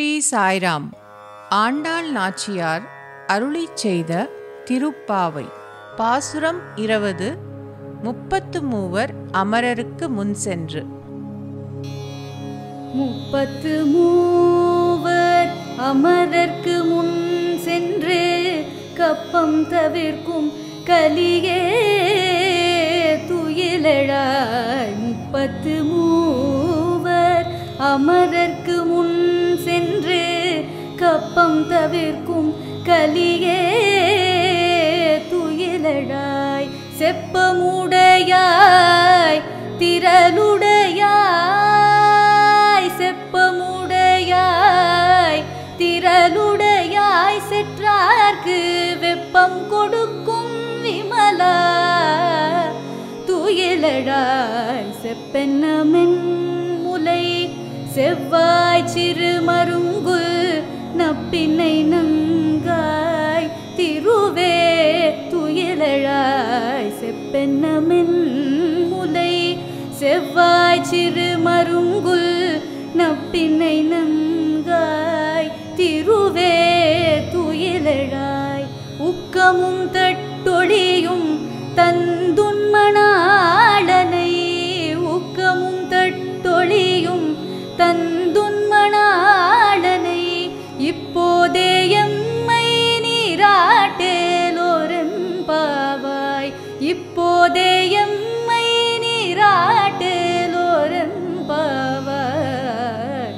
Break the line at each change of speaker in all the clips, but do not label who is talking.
ஸ்ரீ சாய்ராம் ஆண்டாள் நாச்சியார் அருளிச் செய்த திருப்பாவை பாசுரம் இருபது முப்பத்து மூவர் அமரருக்கு முன் சென்று
முப்பத்து மூவர் அமரர்க்கு முன் சென்று கப்பம் தவிர்க்கும் கலியே துயிலழாய் முப்பத்து மூவர் அமரர்க்கு முன் சென்று கப்பம் தவிர்க்கும் கலியே துயிலழாய் செப்பமுடையாய் திரளுடையாய் செப்பமுடையாய் திரளுடையாய் செற்றார்க்கு வெப்பம் கொடுக்கும் விமலா துயிலழாய் செப்பென்னமென் முலை செவ்வாய் சிறு மருங்குல் நப்பினை நங்காய் திருவே துயிலழாய் செப்பென்னமென் முலை செவ்வாய் சிறு மருங்குல் நப்பினை நங்காய் திருவே துயிலழாய் உக்கமும் தட்டொழியும் தந்துன்மணாளனை உக்கமும் தட்டொழியும் தந்துன்மணாளனை இப்போதே எம்மை நீராட்டேலோரன் பாவாய் இப்போதே எம்மை நீராட்டேலோரன் பாவாய்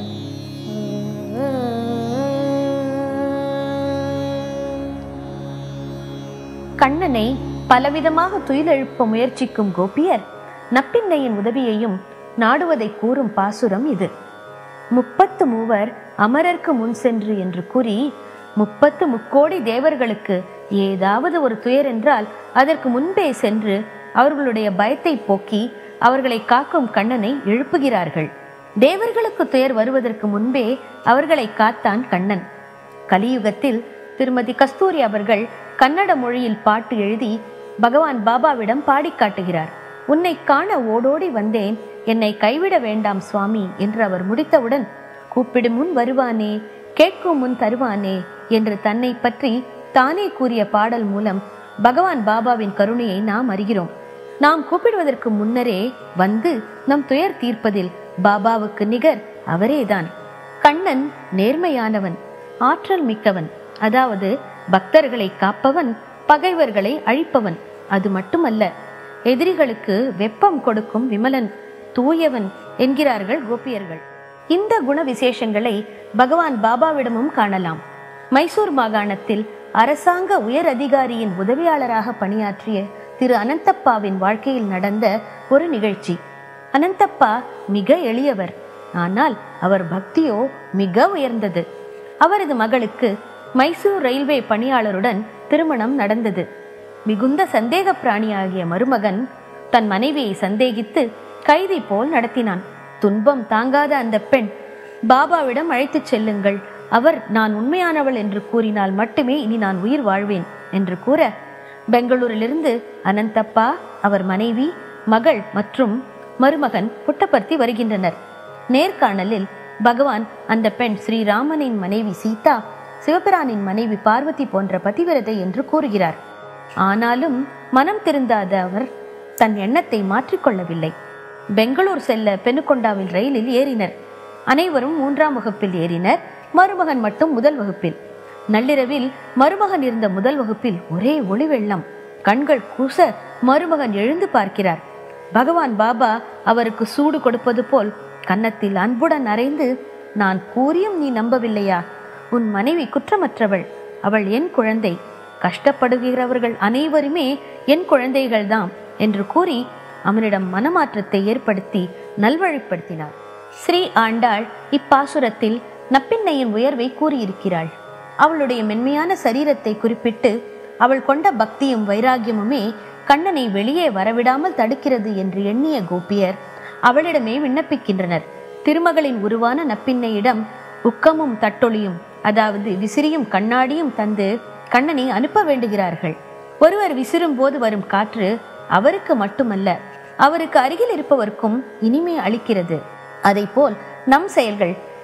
கண்ணனை பலவிதமாக துயிலெழுப்ப முயற்சிக்கும் கோபியர் நப்பின்னையின் உதவியையும் நாடுவதை கூறும் பாசுரம் இது முப்பத்து மூவர் அமரர்க்கு முன் சென்று என்று கூறி முப்பத்து முக்கோடி தேவர்களுக்கு ஏதாவது ஒரு துயர் என்றால் அதற்கு முன்பே சென்று அவர்களுடைய பயத்தை போக்கி அவர்களை காக்கும் கண்ணனை எழுப்புகிறார்கள் தேவர்களுக்கு துயர் வருவதற்கு முன்பே அவர்களை காத்தான் கண்ணன் கலியுகத்தில் திருமதி கஸ்தூரி அவர்கள் கன்னட மொழியில் பாட்டு எழுதி பகவான் பாபாவிடம் பாடிக் காட்டுகிறார் உன்னை காண ஓடோடி வந்தேன் என்னை கைவிட வேண்டாம் சுவாமி என்று அவர் முடித்தவுடன் கூப்பிடும் முன் வருவானே கேட்கும் முன் தருவானே என்று தன்னை பற்றி தானே கூறிய பாடல் மூலம் பகவான் பாபாவின் கருணையை நாம் அறிகிறோம் நாம் கூப்பிடுவதற்கு முன்னரே வந்து நம் துயர் தீர்ப்பதில் பாபாவுக்கு நிகர் அவரேதான் கண்ணன் நேர்மையானவன் ஆற்றல் மிக்கவன் அதாவது பக்தர்களை காப்பவன் பகைவர்களை அழிப்பவன் அது மட்டுமல்ல எதிரிகளுக்கு வெப்பம் கொடுக்கும் விமலன் தூயவன் என்கிறார்கள் கோபியர்கள் இந்த குண விசேஷங்களை பகவான் பாபாவிடமும் காணலாம் மைசூர் மாகாணத்தில் அரசாங்க உயர் அதிகாரியின் உதவியாளராக பணியாற்றிய திரு அனந்தப்பாவின் வாழ்க்கையில் நடந்த ஒரு நிகழ்ச்சி அனந்தப்பா மிக எளியவர் ஆனால் அவர் பக்தியோ மிக உயர்ந்தது அவரது மகளுக்கு மைசூர் ரயில்வே பணியாளருடன் திருமணம் நடந்தது மிகுந்த சந்தேக பிராணியாகிய மருமகன் தன் மனைவியை சந்தேகித்து கைதி போல் நடத்தினான் துன்பம் தாங்காத அந்த பெண் பாபாவிடம் அழைத்துச் செல்லுங்கள் அவர் நான் உண்மையானவள் என்று கூறினால் மட்டுமே இனி நான் உயிர் வாழ்வேன் என்று கூற பெங்களூரிலிருந்து அனந்தப்பா அவர் மனைவி மகள் மற்றும் மருமகன் புட்டபர்த்தி வருகின்றனர் நேர்காணலில் பகவான் அந்த பெண் ஸ்ரீராமனின் மனைவி சீதா சிவபிரானின் மனைவி பார்வதி போன்ற பதிவிரதை என்று கூறுகிறார் ஆனாலும் மனம் திருந்தாத அவர் தன் எண்ணத்தை மாற்றிக்கொள்ளவில்லை பெங்களூர் செல்ல பெனுகொண்டாவில் ரயிலில் ஏறினர் அனைவரும் மூன்றாம் வகுப்பில் ஏறினர் மருமகன் மட்டும் முதல் வகுப்பில் நள்ளிரவில் மருமகன் இருந்த முதல் வகுப்பில் ஒரே ஒளி வெள்ளம் கண்கள் கூச மருமகன் எழுந்து பார்க்கிறார் பகவான் பாபா அவருக்கு சூடு கொடுப்பது போல் கன்னத்தில் அன்புடன் அறைந்து நான் கூறியும் நீ நம்பவில்லையா உன் மனைவி குற்றமற்றவள் அவள் என் குழந்தை கஷ்டப்படுகிறவர்கள் அனைவருமே என் குழந்தைகள்தாம் என்று கூறி அவனிடம் மனமாற்றத்தை ஏற்படுத்தி நல்வழிப்படுத்தினார் ஸ்ரீ ஆண்டாள் இப்பாசுரத்தில் நப்பின்னையின் உயர்வை கூறியிருக்கிறாள் அவளுடைய மென்மையான சரீரத்தை குறிப்பிட்டு அவள் கொண்ட பக்தியும் வைராகியமுமே கண்ணனை வெளியே வரவிடாமல் தடுக்கிறது என்று எண்ணிய கோபியர் அவளிடமே விண்ணப்பிக்கின்றனர் திருமகளின் உருவான நப்பின்னையிடம் உக்கமும் தட்டொழியும் அதாவது விசிறியும் கண்ணாடியும் தந்து கண்ணனை அனுப்ப வேண்டுகிறார்கள் ஒருவர் விசிறும் போது வரும் காற்று அவருக்கு மட்டுமல்ல அவருக்கு அருகில் இருப்பவர்க்கும் இனிமை அளிக்கிறது அதைப்போல் நம் செயல்கள்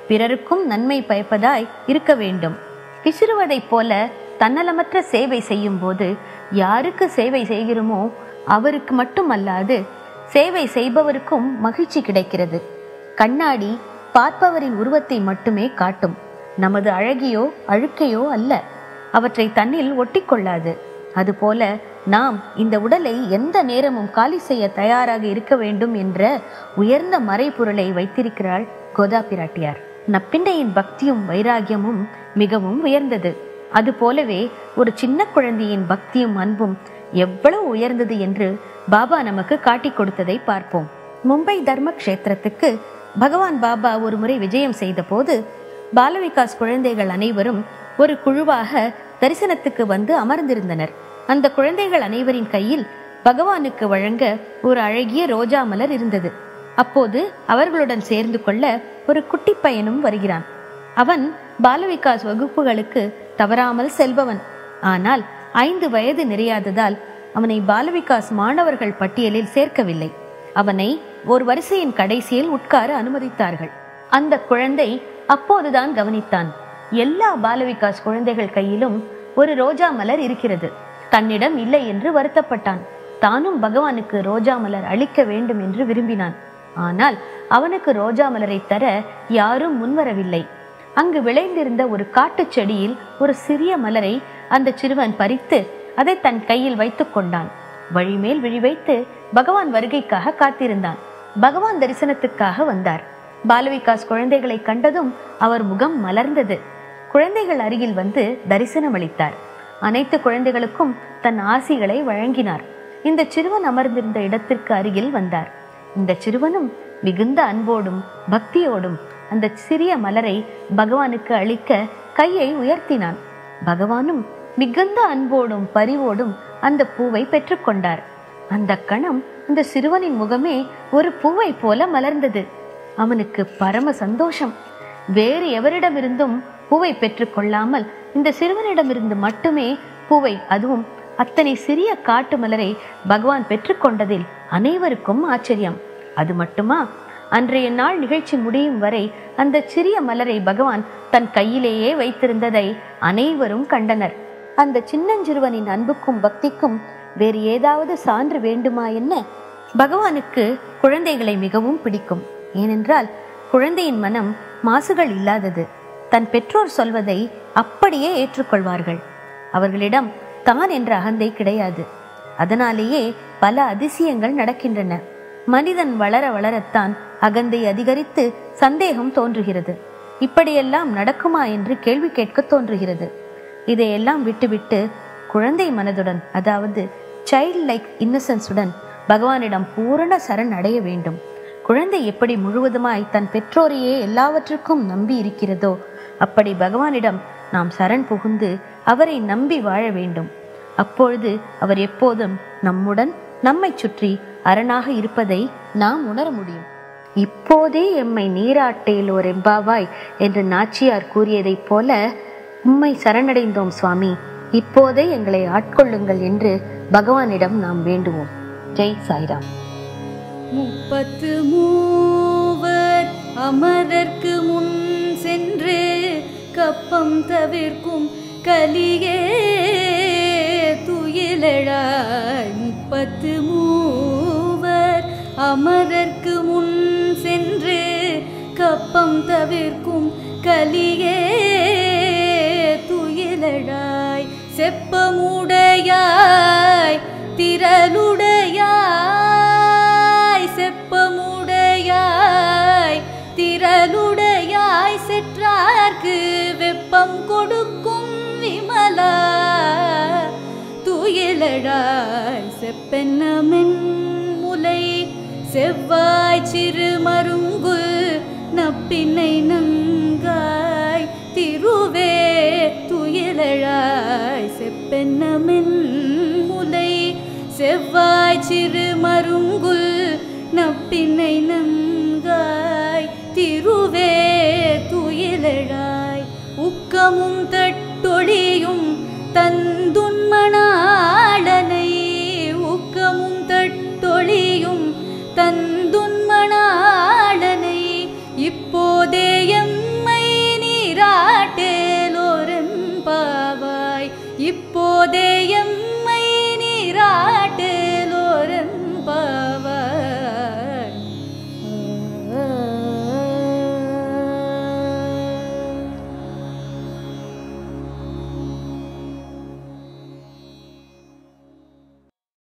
பிறருக்கும் நன்மை பயப்பதாய் இருக்க வேண்டும் பிசிறுவதைப் போல தன்னலமற்ற சேவை செய்யும் போது யாருக்கு சேவை செய்கிறோமோ அவருக்கு மட்டுமல்லாது சேவை செய்பவருக்கும் மகிழ்ச்சி கிடைக்கிறது கண்ணாடி பார்ப்பவரின் உருவத்தை மட்டுமே காட்டும் நமது அழகியோ அழுக்கையோ அல்ல அவற்றை தன்னில் ஒட்டிக்கொள்ளாது அதுபோல நாம் இந்த உடலை எந்த நேரமும் காலி செய்ய தயாராக இருக்க வேண்டும் என்ற உயர்ந்த மறைபொருளை வைத்திருக்கிறாள் கோதா பிராட்டியார் நப்பிண்டையின் பக்தியும் வைராகியமும் மிகவும் உயர்ந்தது அதுபோலவே ஒரு சின்ன குழந்தையின் பக்தியும் அன்பும் எவ்வளவு உயர்ந்தது என்று பாபா நமக்கு காட்டிக் கொடுத்ததை பார்ப்போம் மும்பை தர்ம கஷேத்திரத்துக்கு பகவான் பாபா ஒரு முறை விஜயம் செய்த போது பாலவிகாஸ் குழந்தைகள் அனைவரும் ஒரு குழுவாக தரிசனத்துக்கு வந்து அமர்ந்திருந்தனர் அந்த குழந்தைகள் அனைவரின் கையில் பகவானுக்கு வழங்க ஒரு அழகிய ரோஜா மலர் இருந்தது அப்போது அவர்களுடன் சேர்ந்து கொள்ள ஒரு குட்டி பையனும் வருகிறான் அவன் பாலவிகாஸ் வகுப்புகளுக்கு தவறாமல் செல்பவன் ஆனால் ஐந்து வயது நிறையாததால் அவனை பாலவிகாஸ் மாணவர்கள் பட்டியலில் சேர்க்கவில்லை அவனை ஒரு வரிசையின் கடைசியில் உட்கார அனுமதித்தார்கள் அந்த குழந்தை அப்போதுதான் கவனித்தான் எல்லா பாலவிகாஸ் குழந்தைகள் கையிலும் ஒரு ரோஜா மலர் இருக்கிறது தன்னிடம் இல்லை என்று வருத்தப்பட்டான் தானும் பகவானுக்கு ரோஜா மலர் அளிக்க வேண்டும் என்று விரும்பினான் ஆனால் அவனுக்கு ரோஜா மலரை தர யாரும் முன்வரவில்லை அங்கு விளைந்திருந்த ஒரு காட்டுச் செடியில் ஒரு சிறிய மலரை அந்த சிறுவன் பறித்து அதை தன் கையில் வைத்துக் கொண்டான் வழிமேல் விழி வைத்து பகவான் வருகைக்காக காத்திருந்தான் பகவான் தரிசனத்துக்காக வந்தார் பாலவிகாஸ் குழந்தைகளை கண்டதும் அவர் முகம் மலர்ந்தது குழந்தைகள் அருகில் வந்து தரிசனம் அளித்தார் அனைத்து குழந்தைகளுக்கும் தன் ஆசிகளை வழங்கினார் இந்த சிறுவன் அமர்ந்திருந்த இடத்திற்கு அருகில் வந்தார் இந்த சிறுவனும் மிகுந்த அன்போடும் பக்தியோடும் அந்த சிறிய மலரை பகவானுக்கு அளிக்க கையை உயர்த்தினான் பகவானும் மிகுந்த அன்போடும் பரிவோடும் அந்த பூவை பெற்றுக்கொண்டார் அந்த கணம் அந்த சிறுவனின் முகமே ஒரு பூவை போல மலர்ந்தது அவனுக்கு பரம சந்தோஷம் வேறு எவரிடமிருந்தும் பூவை பெற்றுக்கொள்ளாமல் இந்த சிறுவனிடமிருந்து மட்டுமே பூவை அதுவும் அத்தனை சிறிய காட்டு மலரை பகவான் பெற்றுக்கொண்டதில் அனைவருக்கும் ஆச்சரியம் அது மட்டுமா அன்றைய நாள் நிகழ்ச்சி முடியும் வரை அந்த சிறிய மலரை பகவான் தன் கையிலேயே வைத்திருந்ததை அனைவரும் கண்டனர் அந்த சின்னஞ்சிறுவனின் அன்புக்கும் பக்திக்கும் வேறு ஏதாவது சான்று வேண்டுமா என்ன பகவானுக்கு குழந்தைகளை மிகவும் பிடிக்கும் ஏனென்றால் குழந்தையின் மனம் மாசுகள் இல்லாதது தன் பெற்றோர் சொல்வதை அப்படியே ஏற்றுக்கொள்வார்கள் அவர்களிடம் தான் என்ற அகந்தை கிடையாது அதனாலேயே பல அதிசயங்கள் நடக்கின்றன மனிதன் வளர வளரத்தான் அகந்தை அதிகரித்து சந்தேகம் தோன்றுகிறது இப்படியெல்லாம் நடக்குமா என்று கேள்வி கேட்க தோன்றுகிறது இதையெல்லாம் விட்டுவிட்டு குழந்தை மனதுடன் அதாவது சைல்ட் லைக் இன்னசென்ஸுடன் பகவானிடம் பூரண சரண் அடைய வேண்டும் குழந்தை எப்படி முழுவதுமாய் தன் பெற்றோரையே எல்லாவற்றுக்கும் நம்பி இருக்கிறதோ அப்படி பகவானிடம் நாம் சரண் புகுந்து அவரை நம்பி வாழ வேண்டும் அப்பொழுது அவர் எப்போதும் நம்முடன் நம்மை சுற்றி அரணாக இருப்பதை நாம் உணர முடியும் இப்போதே எம்மை நீராட்டேலோர் எம்பாவாய் என்று நாச்சியார் கூறியதைப் போல உம்மை சரணடைந்தோம் சுவாமி இப்போதே எங்களை ஆட்கொள்ளுங்கள் என்று பகவானிடம் நாம் வேண்டுவோம் ஜெய் சாய்ராம்
முப்பத்து மூவர் அமரர்க்கு முன் சென்று கப்பம் தவிர்க்கும் கலியே துயிலழாய் முப்பத்து மூவர் அமரர்க்கு முன் சென்று கப்பம் தவிர்க்கும் கலியே துயிலழாய் செப்பமுடையாய் திரளுடையாய் செப்பமுடையாய் திரளுடையாய் செற்றார்க்கு வெப்பம் கொடுக்கும் விமலா துயிலழாய் செப்பென்னமென் முலை செவ்வாய் சிறு மருங்குல் நப்பினை நங்காய் திருவே துயிலழாய் செப்பென்னமென் முலை செவ்வாய் சிறு மருங்குல் நப்பினை நங்காய் திருவே துயிலழாய் உக்கமும் தட்டொழியும் தந்துன்மணாளனை ஊக்கமும் தட்டொழியும் தந்துன்மணாளனை இப்போதே எம்மை போதேயம்